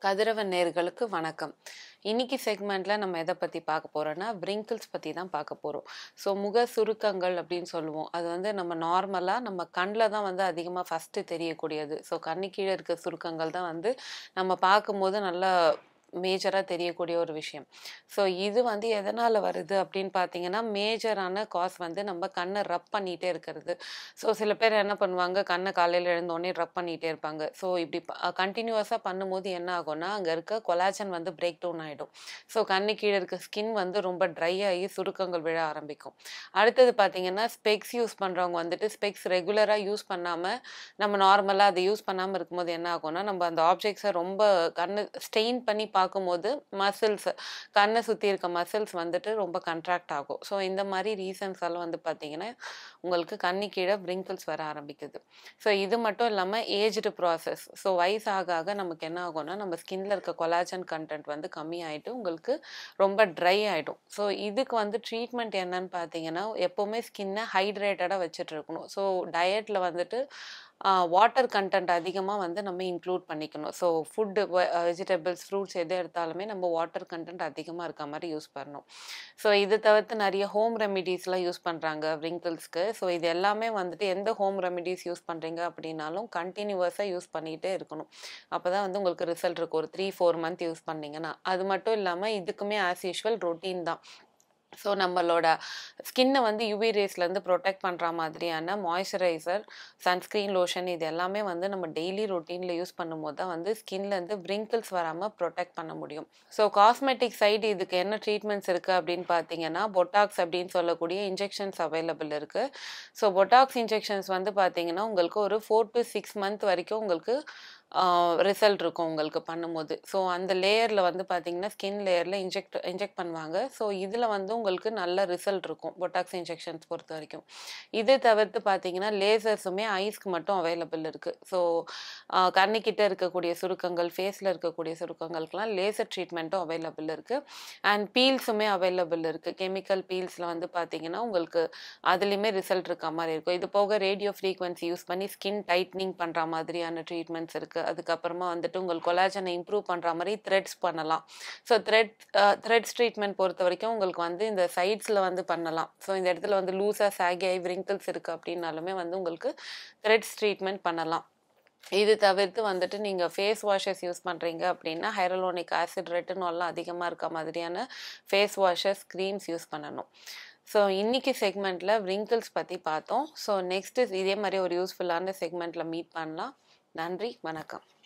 கதிரவன் நேர்களுக்கு வணக்கம் இன்னைக்கு செக்மெண்ட்ல நம்ம எதை பத்தி பார்க்க போறோம்னா wrinkles பத்தி தான் பார்க்க போறோம் ஸோ முக சுருக்கங்கள் அப்படின்னு சொல்லுவோம் அது வந்து நம்ம நார்மலா நம்ம கண்ணில் தான் வந்து அதிகமாக ஃபர்ஸ்ட் தெரியக்கூடியது ஸோ கண்ணு கீழே இருக்க சுருக்கங்கள் தான் வந்து நம்ம பார்க்கும்போது நல்லா மேஜராக தெரியக்கூடிய ஒரு விஷயம் ஸோ இது வந்து எதனால் வருது அப்படின்னு பார்த்தீங்கன்னா மேஜரான காஸ் வந்து நம்ம கண்ணை ரப் பண்ணிகிட்டே இருக்கிறது ஸோ சில பேர் என்ன பண்ணுவாங்க கண்ணை காலையில் எழுந்தோடனே ரப் பண்ணிகிட்டே இருப்பாங்க ஸோ இப்படி கண்டினியூஸாக பண்ணும்போது என்ன ஆகும்னா அங்கே இருக்க கொலாஜன் வந்து பிரேக் டவுன் ஆகிடும் ஸோ கண்ணு கீழே இருக்க ஸ்கின் வந்து ரொம்ப ட்ரை ஆகி சுருக்கங்கள் விழ ஆரம்பிக்கும் அடுத்தது பார்த்தீங்கன்னா ஸ்பெக்ஸ் யூஸ் பண்ணுறவங்க வந்துட்டு ஸ்பெக்ஸ் ரெகுலராக யூஸ் பண்ணாமல் நம்ம நார்மலாக அதை யூஸ் பண்ணாமல் இருக்கும்போது என்ன ஆகும்னா நம்ம அந்த ஆப்ஜெக்ட்ஸை ரொம்ப கண்ணு ஸ்டெயின் பண்ணி பார்க்கும்போது மசில்ஸ் கண்ணை சுற்றி இருக்க மசில்ஸ் வந்துட்டு ரொம்ப கண்ட்ராக்ட் ஆகும் ஸோ இந்த மாதிரி ரீசன்ஸ் எல்லாம் வந்து பார்த்தீங்கன்னா உங்களுக்கு கண்ணு கீழே wrinkles வர ஆரம்பிக்குது ஸோ இது மட்டும் இல்லாமல் ஏஜ்டு ப்ராசஸ் ஸோ வயசு ஆக ஆக நமக்கு என்ன ஆகும்னா நம்ம ஸ்கின்ல இருக்க கொலாஜன் கண்டென்ட் வந்து கம்மி ஆகிட்டு உங்களுக்கு ரொம்ப ட்ரை ஆகிடும் ஸோ இதுக்கு வந்து ட்ரீட்மெண்ட் என்னன்னு பார்த்தீங்கன்னா எப்போவுமே ஸ்கின்னை ஹைட்ரேட்டடாக வச்சுட்டு இருக்கணும் ஸோ டயட்டில் வந்துட்டு வாட்டர் கண்டென்ட் அதிகமாக வந்து நம்ம இன்க்ளூட் பண்ணிக்கணும் ஸோ ஃபுட்டு வெஜிடபிள்ஸ் ஃப்ரூட்ஸ் எது எடுத்தாலுமே நம்ம வாட்டர் கண்டென்ட் அதிகமாக இருக்க மாதிரி யூஸ் பண்ணணும் ஸோ இது தவிர்த்து நிறைய ஹோம் ரெமிடிஸ்லாம் யூஸ் பண்ணுறாங்க wrinkles-க்கு ஸோ இது எல்லாமே வந்துட்டு எந்த ஹோம் ரெமிடிஸ் யூஸ் பண்ணுறீங்க அப்படின்னாலும் கண்டினியூவஸாக யூஸ் பண்ணிகிட்டே இருக்கணும் அப்போ தான் வந்து உங்களுக்கு ரிசல்ட் இருக்கும் ஒரு த்ரீ ஃபோர் மந்த் யூஸ் பண்ணீங்கன்னா அது மட்டும் இல்லாமல் இதுக்குமே ஆஸ் யூஷுவல் ரொட்டீன் தான் ஸோ நம்மளோட ஸ்கின்னை வந்து யூவி ரேஸ்லேருந்து ப்ரொடெக்ட் பண்ணுற மாதிரியான மாய்ஸ்சரைசர் சன்ஸ்க்ரீன் லோஷன் இது எல்லாமே வந்து நம்ம டெய்லி ரொட்டீனில் யூஸ் பண்ணும்போது தான் வந்து ஸ்கின்லேருந்து wrinkles வராமல் ப்ரொடெக்ட் பண்ண முடியும் ஸோ காஸ்மெட்டிக் சைடு இதுக்கு என்ன ட்ரீட்மெண்ட்ஸ் இருக்குது அப்படின்னு பார்த்தீங்கன்னா பொட்டாக்ஸ் அப்படின்னு சொல்லக்கூடிய இன்ஜெக்ஷன்ஸ் அவைலபிள் இருக்குது ஸோ பொட்டாக்ஸ் இன்ஜெக்ஷன்ஸ் வந்து பார்த்தீங்கன்னா உங்களுக்கு ஒரு ஃபோர் டு சிக்ஸ் மந்த் வரைக்கும் உங்களுக்கு ரிசல்ட் இருக்கும் உங்களுக்கு பண்ணும்போது ஸோ அந்த லேயரில் வந்து பார்த்தீங்கன்னா ஸ்கின் லேயரில் இன்ஜெக்ட் இன்ஜெக்ட் பண்ணுவாங்க ஸோ இதில் வந்து உங்களுக்கு நல்ல ரிசல்ட் இருக்கும் பொட்டாக்ஸ் இன்ஜெக்ஷன்ஸ் பொறுத்த வரைக்கும் இது தவிர்த்து பார்த்தீங்கன்னா லேசர்ஸுமே ஐஸ்க்கு மட்டும் அவைலபிள் இருக்குது ஸோ கண்ணுக்கிட்ட இருக்கக்கூடிய சுருக்கங்கள் ஃபேஸில் இருக்கக்கூடிய சுருக்கங்களுக்கெல்லாம் லேசர் ட்ரீட்மெண்ட்டும் அவைலபிள் இருக்குது அண்ட் பீல்ஸுமே அவைலபிள் இருக்குது கெமிக்கல் பீல்ஸில் வந்து பார்த்தீங்கன்னா உங்களுக்கு அதுலேயுமே ரிசல்ட் இருக்க மாதிரி இருக்கும் இது போக ரேடியோ ஃப்ரீக்வன்சி யூஸ் பண்ணி ஸ்கின் டைட்னிங் பண்ணுற மாதிரியான ட்ரீட்மெண்ட்ஸ் இருக்குது அதுக்கப்புறமா வந்துட்டு உங்கள் கொலாஜனை இம்ப்ரூவ் பண்ணுற மாதிரி த்ரெட்ஸ் பண்ணலாம் ஸோ த்ரெட் த்ரெட்ஸ் ட்ரீட்மெண்ட் பொறுத்த வரைக்கும் உங்களுக்கு வந்து இந்த சைட்ஸில் வந்து பண்ணலாம் ஸோ இந்த இடத்துல வந்து லூஸாக சாகி ஆகி wrinkles இருக்குது அப்படின்னாலுமே வந்து உங்களுக்கு த்ரெட்ஸ் ட்ரீட்மெண்ட் பண்ணலாம் இது தவிர்த்து வந்துட்டு நீங்கள் ஃபேஸ் வாஷஸ் யூஸ் பண்ணுறீங்க அப்படின்னா ஹைரலோனிக் ஆசிட் ரெட்டினால்லாம் அதிகமாக இருக்க மாதிரியான ஃபேஸ் வாஷஸ் க்ரீம்ஸ் யூஸ் பண்ணணும் ஸோ இன்னைக்கு செக்மெண்ட்டில் wrinkles பற்றி பார்த்தோம் ஸோ நெக்ஸ்ட்டு இதே மாதிரி ஒரு யூஸ்ஃபுல்லான செக்மெண்ட்டில் மீட் பண்ணலாம் நன்றி வணக்கம்